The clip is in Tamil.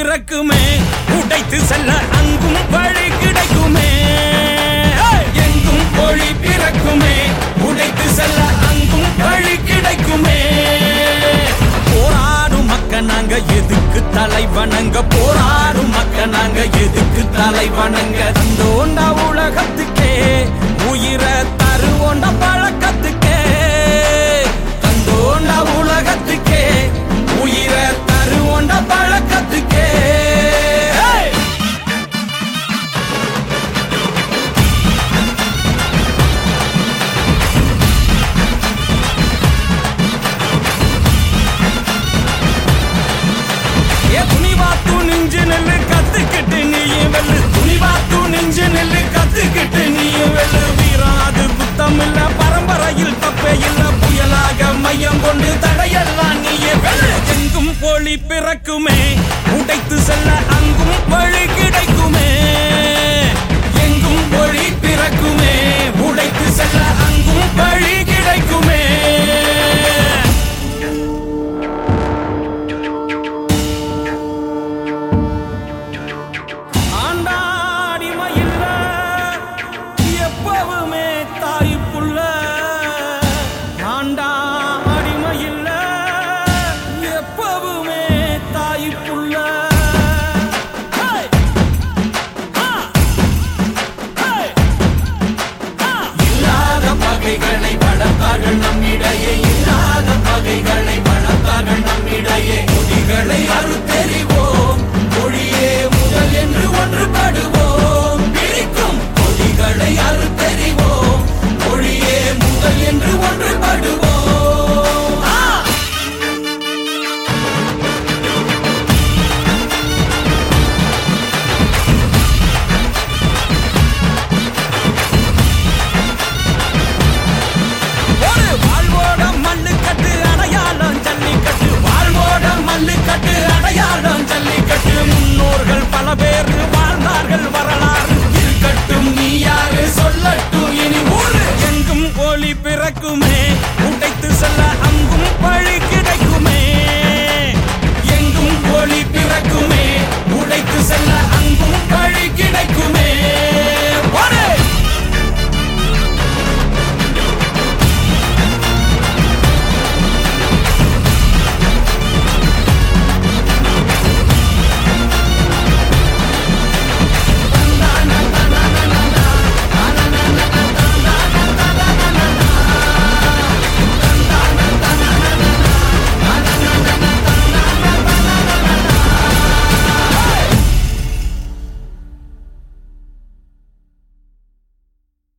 பிறக்குமே உடைத்து செல்ல அங்கும் வழி கிடைக்குமே ஏய்! எங்கும் ஒளி பிறக்குமே உடைத்து செல்ல அங்கும் வழி கிடைக்குமே போராடும் மக்க நாங்க எதுக்கு தலை வணங்க போராடும் மக்க நாங்க எதுக்கு தலை வணங்க தந்தோண்டா உலகத்துக்கே உயிரை தருவோண்டா பழக்கத்துக்கே தந்தோண்டா உலகத்துக்கே உயிரை தருவோண்டா பழக்கத்துக்கே Hey! ஏ துணிவா துணிஞ்சு நெல்லு கத்துக்கிட்டு நீயும் வெல்லு துணிவா துணிஞ்சு நெல்லு கத்துக்கிட்டு நீயும் வெல்லு வீரம் அது குத்தம் இல்ல பரம்பரையில் தப்பே இல்ல புயலாக மையம் கொண்டு தடையெல்லாம் நீயே வெல்லு எங்கும் ஒளி பிறக்குமே உடைத்து செல்ல அங்கும் வழி கிடைக்குமே எங்கும் ஒளி பிறக்குமே உடைத்து செல்ல அங்கும் வழி கிடைக்குமே ஆண்டாடிமையில்ல எப்பவுமே தாய்